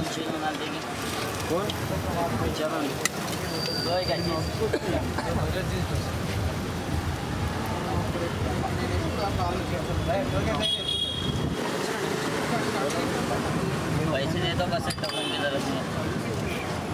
चलो ना देंगे कौन चलो लोहे का पैसे दे दो बस टोकन की तरफ से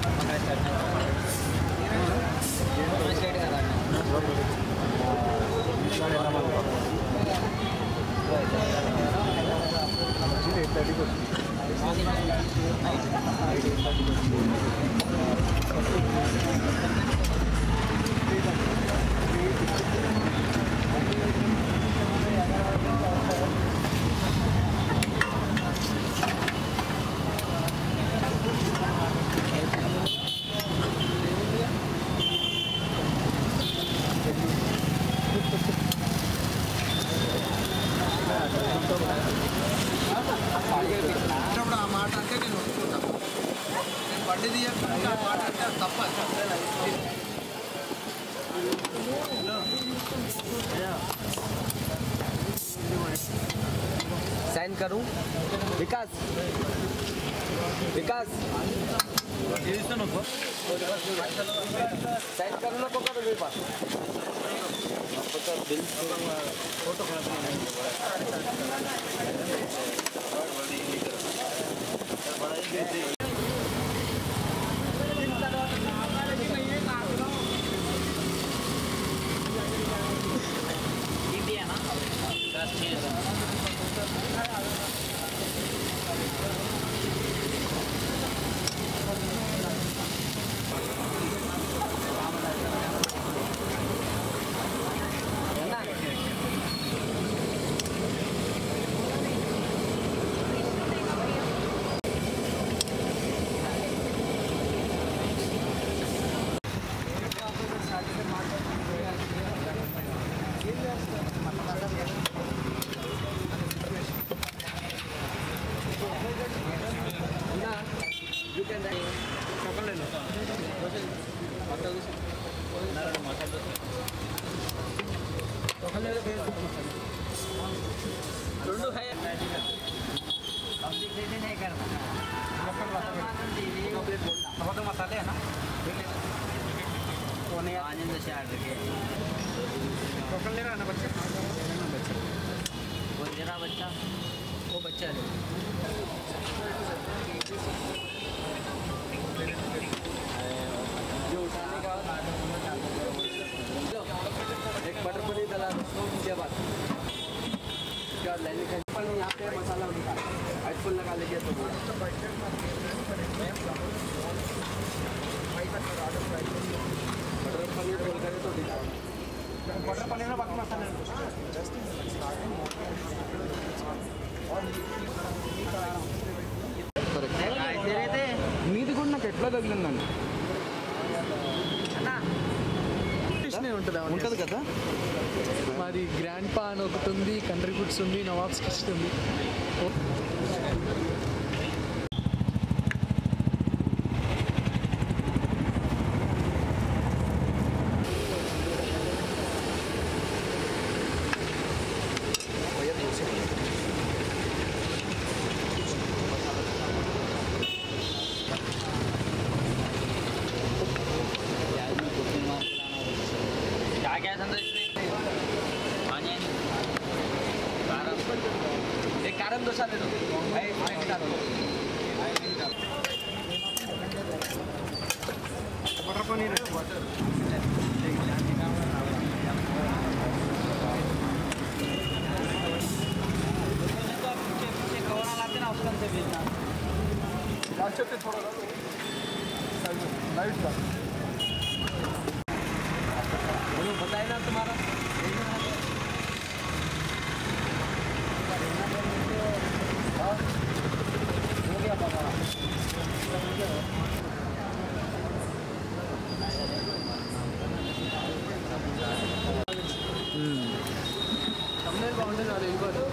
వచ్చినప్పుడు ఆ మాట అంటే నేను ఒప్పుకుంటాను నేను బండి తీయకుండా ఆ మాట అంటే అది తప్ప साइन करूं विकास विकास साइन करू नको करू मी पास इंडिया ना राष्ट्रीय यू कैन రెండు है पब्लिसिटी नहीं करना टमाटर मसाले है ना आनंद से ऑर्डर किया वो जरा बच्चा वो बच्चा है जो उठाने का एक बटर पनीर डाला उसके बाद उसके बाद लेने का पर यहाँ पे मसाला उनका हेडफोन लगा लेंगे तो बटर पनीर बोल करे तो दिखाओ बटर पनीर में बाकी मसाला ऐसे रहते మీది కూడా నాకు ఎట్లా తగిలిందండి ఉంటుంది కదా మాది గ్రాండ్ పా అని ఒకటి ఉంది కంట్రీ ఫుడ్స్ ఉంది నవాబ్స్ కిస్ట్ ఉంది क्या क्या संदेश पानी काరం एक कारण दोसा दे दो बटर पनीर कवर लाते ना उसका से भेजना बोलो बताए ना तुम्हारा తమిళ బాగుంటుంది అది వెళ్ళిపోదు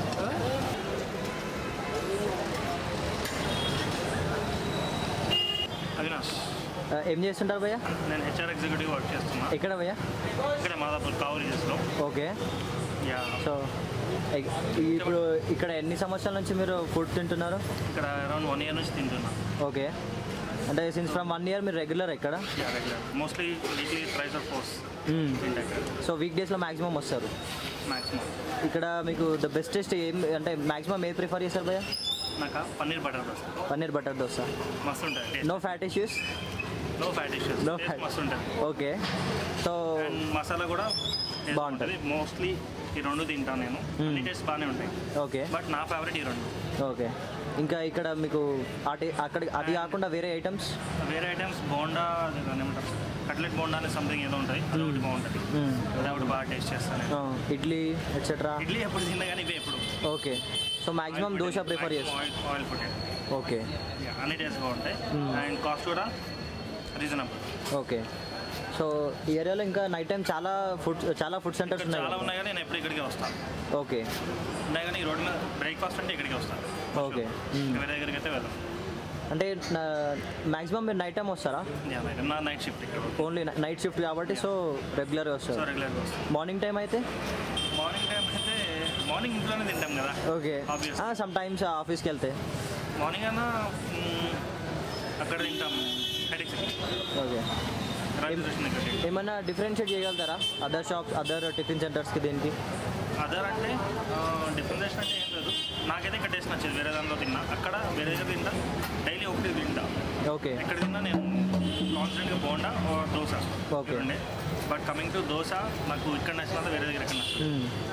అవినాష్ ఏం చేస్తుంటారు భయ్య నేను హెచ్ఆర్ ఎగ్జిక్యూటివ్ వర్క్ చేస్తున్నా ఎక్కడ భయ్య ఇక్కడ మాదాపూర్ కావూరి చేస్తున్నాం ఓకే యా సో ఎగ్- ఇప్పుడు ఇక్కడ ఎన్ని సంవత్సరాల నుంచి మీరు ఫుడ్ తింటున్నారు ఇక్కడ అరౌండ్ వన్ ఇయర్ నుంచి తింటున్నా ఓకే అంటే సిన్స్ ఫ్రమ్ వన్ ఇయర్ మీరు రెగ్యులర్ ఇక్కడ regular mostly weekly thrice or fours మ్మ్. తింటా ఇక్కడ సో వీక్ డేస్లో మ్యాక్సిమం వస్తారు మ్యాక్సిమం ఇక్కడ మీకు ద బెస్టెస్ట్ ఏం అంటే మ్యాక్సిమం ఏది ప్రిఫర్ చేస్తారు భయ్య నాకు పన్నీర్ బటర్ దోశ పన్నీర్ బటర్ దోశ మస్తు ఉంటుంది no fat issues no fat issues No fat. మస్తు ఉంటుంది ఓకే సో అండ్ మసాలా కూడా taste బాగుంటది. బాగుంటుంది మోస్ట్లీ ఈ రెండు తింటాను నేను Hmm. అన్ని టేస్ట్ బాగానే ఉంటాయి ఓకే బట్ నా ఫేవరెట్ ఈ రెండు ఓకే ఇంకా ఇక్కడ మీకు అటు అక్కడ అది కాకుండా వేరే ఐటమ్స్ వేరే ఐటమ్స్ బోండా అది దాన్ని ఏమంటారు కట్లెట్ బోండా అనే సంథింగ్ ఏదో ఉంటుంది అది ఒకటి బాగుంటుంది అది ఒకటి బాగా టేస్ట్ చేస్తాను నేను. ఇడ్లీ ఎట్సెట్రా ఇడ్లీ ఎప్పుడు తిన్నా కానీ ఇవే ఎప్పుడు okay so maximum dosa prefer చేస్తాం ఆయిల్ ఆయిల్ ఫుడ్ ఓకే అన్ని టేస్ట్ బాగుంటాయి Hmm. అండ్ కాస్ట్ కూడా రీజనబుల్ ఓకే సో ఈ ఏరియాలో ఇంకా నైట్ టైం చాలా ఫుడ్ చాలా ఫుడ్ సెంటర్స్ ఇక్కడ ఉన్నాయి చాలా కదా? ఉన్నాయి కానీ నేను ఎప్పుడు ఇక్కడికే వస్తాను ఓకే ఉన్నాయి కానీ ఈ రోడ్ మీద బ్రేక్ఫాస్ట్ అంటే ఇక్కడికి వస్తాను Okay. Hmm. వేరే దగ్గరికి అయితే వెళ్ళాం అంటే మ్యాక్సిమం మీరు నైట్ టైం వస్తారా నా నైట్ షిఫ్ట్ ఇక్కడ ఓన్లీ నైట్ షిఫ్ట్ కాబట్టి సో రెగ్యులర్గా సో వస్తారు రెగ్యులర్గా వస్తాం మార్నింగ్ టైం అయితే మార్నింగ్ టైం అయితే మార్నింగ్ ఇంట్లోనే తింటాం కదా ఓకే Obvious. సమ్ టైమ్స్ ఆఫీస్కి వెళ్తే మార్నింగ్ అన్నా మ్, అక్కడ తింటాం హెడేక్ ఓకే రైల్వే స్టేషన్ దగ్గర ఏమన్నా డిఫరెన్షియేట్ చేయగలుగుతారా అదర్ షాప్స్ అదర్ టిఫిన్ సెంటర్స్కి దీనికి అదర్ అంటే డిఫరెన్స్ అంటే ఏం లేదు నాకైతే ఇక్కడ టేస్ట్ నచ్చేది వేరే దాంట్లో తిన్నా అక్కడ వేరే దగ్గర తింటా డైలీ ఒకటి తింటా ఓకే ఎక్కడ తిన్నా నేను కాన్స్టెంట్గా బోండా ఆర్ దోశ Okay. ఉండే బట్ కమింగ్ టు దోశ నాకు ఇక్కడ నచ్చినంత వేరే దగ్గర ఇక్కడ నచ్చదు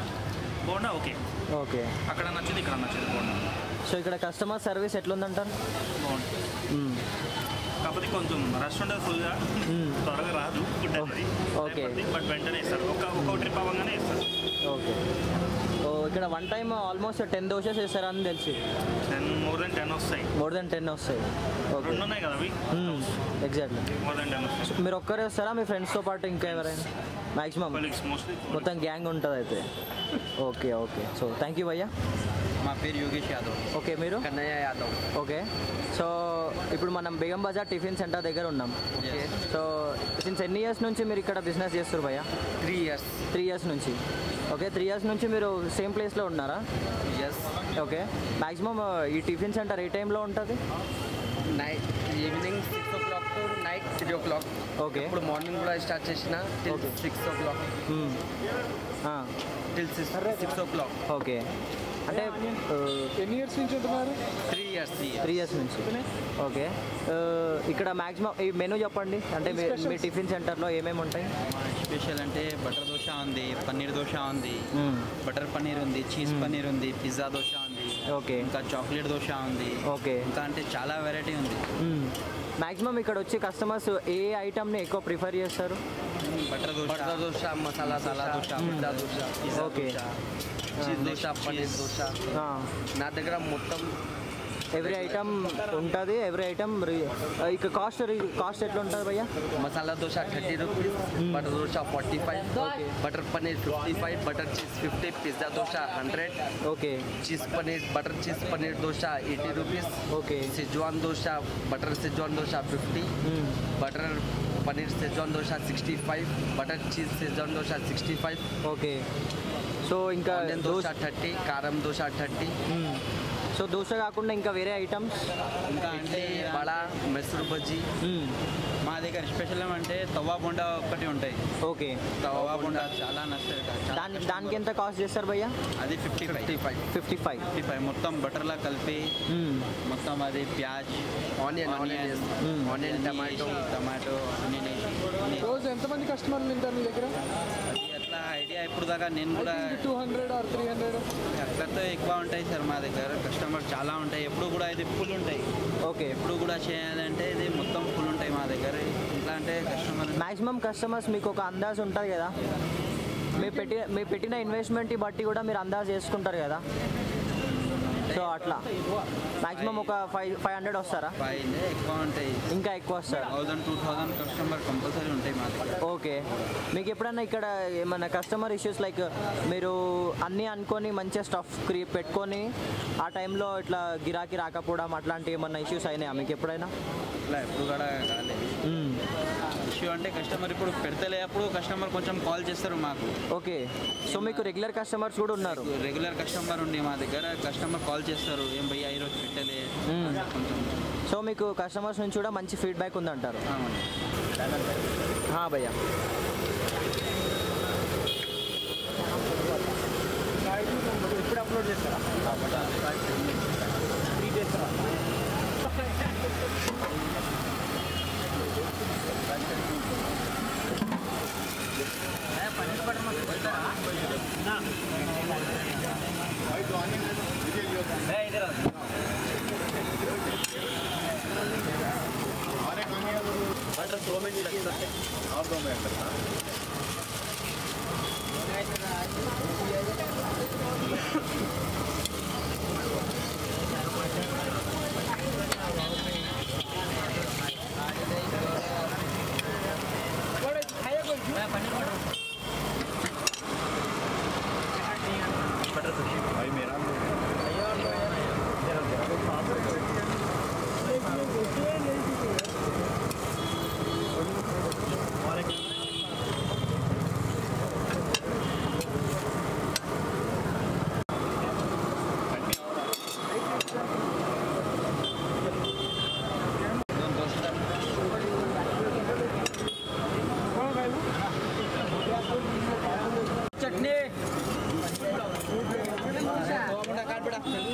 బోండా ఓకే ఓకే అక్కడ నచ్చింది ఇక్కడ నచ్చింది బోండా సో ఇక్కడ కస్టమర్ సర్వీస్ ఎట్లుందంటారు బాగుంటుంది మ్మ్. కాకపోతే కొంచెం రష్ ఉంటుంది ఫుల్గా మ్మ్. త్వరగా రాదు ఫుడ్ అనేది Okay. బట్ వెంటనే ఇస్తారు ఒక ఒక ట్రిప్ అవ్వగానే ఇస్తారు ఓకే ఓ ఇక్కడ one time almost ten dosas వేస్తారని తెలిసి టెన్ మోర్ దెన్ టెన్ వస్తాయి మోర్ దెన్ టెన్ వస్తాయి ఓకే రెండు ఉన్నాయి కదా అవి ఎగ్జాక్ట్లీ మోర్ దెన్ టెన్ వస్తాయి మీరు ఒక్కరే వస్తారా మీ ఫ్రెండ్స్తో పాటు ఇంకా ఎవరైనా మ్యాక్సిమం కొలీగ్స్ మోస్ట్లీ మొత్తం గ్యాంగ్ ఉంటుంది అయితే okay okay so thank you భయ్యా మా పేరు యోగేష్ యాదవ్ ఓకే మీరు కన్నయ్య యాదవ్ ఓకే సో ఇప్పుడు మనం బేగం బజార్ టిఫిన్ సెంటర్ దగ్గర ఉన్నాం ఓకే సో సిన్స్ ఎన్ని ఇయర్స్ నుంచి మీరు ఇక్కడ బిజినెస్ చేస్తారు భయ్యా త్రీ ఇయర్స్ త్రీ ఇయర్స్ నుంచి ఓకే త్రీ ఇయర్స్ నుంచి మీరు సేమ్ ప్లేస్లో ఉన్నారా ఎస్ ఓకే మ్యాక్సిమం ఈ టిఫిన్ సెంటర్ ఏ టైంలో ఉంటుంది night evening six o'clock to night three o'clock okay ఇప్పుడు మార్నింగ్ కూడా స్టార్ట్ చేసిన till Okay. Six o'clock till six six o'clock okay అంటే ఎన్ని ఇయర్స్ నుంచి ఉంటున్నారు త్రీ ఇయర్స్ త్రీ ఇయర్స్ నుంచి ఓకే Uh, ఇక్కడ maximum ఈ మెనూ చెప్పండి అంటే మీ- మీ టిఫిన్ సెంటర్లో ఏమేమి ఉంటాయి స్పెషల్ అంటే బటర్ దోశ ఉంది పన్నీర్ దోశ ఉంది మ్మ్. బటర్ పన్నీర్ ఉంది చీజ్ పన్నీర్ ఉంది పిజ్జా దోశ ఉంది ఓకే ఇంకా చాక్లెట్ దోశ ఉంది ఓకే ఇంకా అంటే చాలా వెరైటీ ఉంది మ్యాక్సిమం ఇక్కడ వచ్చి కస్టమర్స్ ఏ ఐటమ్ని ఎక్కువ ప్రిఫర్ చేస్తారు butter dosa butter dosa masala masala dosa dosa, pizza dosa pizza okay. Dosa, cheese dosa paneer dosa నా దగ్గర మొత్తం ఎవ్రీ ఐటమ్ ఉంటుంది ఎవ్రీ ఐటమ్ ఇక కాస్ట్ కాస్ట్ ఎట్లా ఉంటుంది భయ్యా masala dosa thirty rupees butter dosa forty five butter paneer fifty five butter cheese fifty pizza dosa hundred okay cheese paneer butter cheese paneer dosa eighty rupees okay schezwan dosa butter schezwan dosa fifty butter paneer schezwan dosa sixty five butter cheese schezwan dosa sixty five okay so ఇంకా onion dosa thirty కారం dosa thirty మ్మ్. So dosa కాకుండా ఇంకా వేరే items ఇంకా అంటే ఇడ్లీ వడ మైసూర్ బజ్జీ మా దగ్గర స్పెషల్ ఏమంటే తవ్వా బొండా ఒక్కటి ఉంటాయి ఓకే తవ్వా బొండా చాలా నచ్చుతుంది చాలా దాని దానికి ఎంత కాస్ట్ చేస్తారు భయ్యా అది fifty five fifty five fifty five fifty five మొత్తం బటర్లా కలిపి మొత్తం అది ప్యాజ్ onion onion onion tomato tomato onion వేసి రోజు ఎంతమంది కస్టమర్లు తింటారు మీ దగ్గర అది అట్లా ఐడియా ఇప్పుడు దాకా నేను కూడా two hundred or three hundred అట్లతో ఎక్కువ ఉంటాయి సార్ మా దగ్గర కస్టమర్ చాలా ఉంటాయి ఎప్పుడు కూడా ఇది ఫుల్ ఉంటాయి ఓకే ఎప్పుడు కూడా చేయాలంటే ఇది మొత్తం ఫుల్ ఉంటాయి మా దగ్గర ఎట్లా అంటే కస్టమర్ మ్యాక్సిమం కస్టమర్స్ మీకు ఒక అందాజ్ ఉంటుంది కదా మీరు పెట్టి మీరు పెట్టిన ఇన్వెస్ట్మెంట్ బట్టి కూడా మీరు అందాజ్ చేసుకుంటారు కదా సో అట్లా మ్యాక్సిమం ఒక ఫైవ్ ఫైవ్ హండ్రెడ్ వస్తారా ఫైవ్ ఎక్కువ ఉంటాయి ఇంకా ఎక్కువ వస్తారా thousand two thousand customer compulsory ఉంటాయి మా దగ్గర ఓకే మీకు ఎప్పుడైనా ఇక్కడ ఏమైనా కస్టమర్ ఇష్యూస్ లైక్ మీరు అన్నీ అనుకొని మంచిగా స్టఫ్ క్రీ పెట్టుకొని ఆ టైంలో ఇట్లా గిరాకీ రాకపోవడం అట్లాంటి ఏమన్నా ఇష్యూస్ అయినాయా మీకు ఎప్పుడైనా అట్లా ఎప్పుడు కూడా కాలేదు ఇష్యూ అంటే కస్టమర్ ఇప్పుడు పెడతలే అప్పుడు కస్టమర్ కొంచెం కాల్ చేస్తారు మాకు ఓకే సో మీకు రెగ్యులర్ కస్టమర్స్ కూడా ఉన్నారు రెగ్యులర్ కస్టమర్ ఉండి మా దగ్గర కస్టమర్ కాల్ చేస్తారు ఏం భయ్యా ఈరోజు పెట్టలే మ్మ్. కొంచెం సో మీకు కస్టమర్స్ నుంచి కూడా మంచి ఫీడ్బ్యాక్ ఉందంటారు అవును. హా భయ్యా చట్నీ